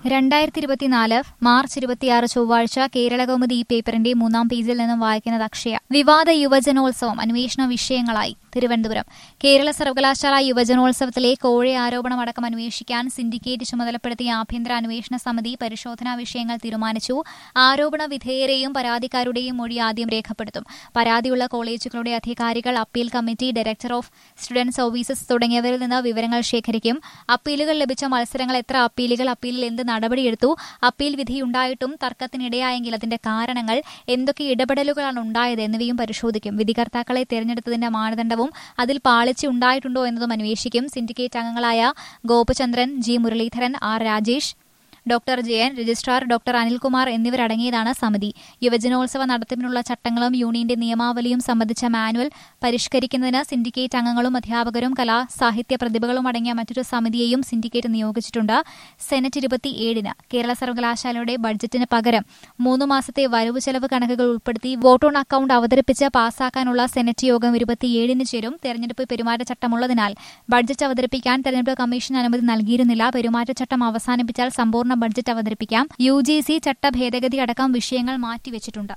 രണ്ടായിരത്തി ഇരുപത്തിനാല് മാർച്ച് ഇരുപത്തിയാറ് ചൊവ്വാഴ്ച കേരളകൗമുദി ഈ പേപ്പറിന്റെ മൂന്നാം പേജിൽ നിന്നും വായിക്കുന്നത് അക്ഷയ വിവാദ യുവജനോത്സവം അന്വേഷണ വിഷയങ്ങളായി തിരുവനന്തപുരം കേരള സർവകലാശാല യുവജനോത്സവത്തിലെ കോഴ ആരോപണം അടക്കം അന്വേഷിക്കാൻ സിൻഡിക്കേറ്റ് ചുമതലപ്പെടുത്തിയ ആഭ്യന്തര അന്വേഷണ സമിതി പരിശോധനാ വിഷയങ്ങൾ തീരുമാനിച്ചു ആരോപണ വിധേയരെയും പരാതിക്കാരുടെയും മൊഴി ആദ്യം രേഖപ്പെടുത്തും പരാതിയുള്ള കോളേജുകളുടെ അധികാരികൾ appeal committee director of student services തുടങ്ങിയവരിൽ നിന്ന് വിവരങ്ങൾ ശേഖരിക്കും അപ്പീലുകൾ ലഭിച്ച മത്സരങ്ങൾ എത്ര അപ്പീലുകൾ അപ്പീലിൽ എന്ത് നടപടിയെടുത്തു അപ്പീൽ വിധിയുണ്ടായിട്ടും തർക്കത്തിനിടയായെങ്കിൽ അതിന്റെ കാരണങ്ങൾ എന്തൊക്കെ ഇടപെടലുകളാണ് ഉണ്ടായത് എന്നിവയും പരിശോധിക്കും വിധികർത്താക്കളെ തെരഞ്ഞെടുത്തതിന്റെ മാനദണ്ഡവും അതിൽ പാളിച്ച ഉണ്ടായിട്ടുണ്ടോ എന്നതും അന്വേഷിക്കും സിൻഡിക്കേറ്റ് അംഗങ്ങളായ Gopachandran G Muraleedharan R Rajesh doctor Jayan registrar doctor Anilkumar എന്നിവരടങ്ങിയതാണ് സമിതി യുവജനോത്സവ നടത്തിപ്പിനുള്ള ചട്ടങ്ങളും യൂണിയന്റെ നിയമാവലിയും സംബന്ധിച്ച മാനുവൽ പരിഷ്കരിക്കുന്നതിന് സിൻഡിക്കേറ്റ് അംഗങ്ങളും അധ്യാപകരും കലാ സാഹിത്യ പ്രതിഭകളും അടങ്ങിയ മറ്റൊരു സമിതിയെയും സിൻഡിക്കേറ്റ് നിയോഗിച്ചിട്ടുണ്ട് സെനറ്റ് ഇരുപത്തിയേഴിന് കേരള സർവകലാശാലയുടെ ബഡ്ജറ്റിന് പകരം മൂന്ന് മാസത്തെ വരവ് ചെലവ് കണക്കുകൾ ഉൾപ്പെടുത്തി വോട്ട് ഓൺ അക്കൌണ്ട് അവതരിപ്പിച്ച് പാസാക്കാനുള്ള സെനറ്റ് യോഗം ഇരുപത്തിയേഴിന് ചേരും തെരഞ്ഞെടുപ്പ് പെരുമാറ്റച്ചട്ടമുള്ളതിനാൽ ബഡ്ജറ്റ് അവതരിപ്പിക്കാൻ തെരഞ്ഞെടുപ്പ് കമ്മീഷൻ അനുമതി നൽകിയിരുന്നില്ല പെരുമാറ്റച്ചട്ടം അവസാനിപ്പിച്ചാൽ സമ്പൂർണ്ണ ബഡ്ജറ്റ് അവതരിപ്പിക്കാം യു ജി സി ചട്ട ഭേദഗതി അടക്കം വിഷയങ്ങൾ മാറ്റിവെച്ചിട്ടുണ്ട്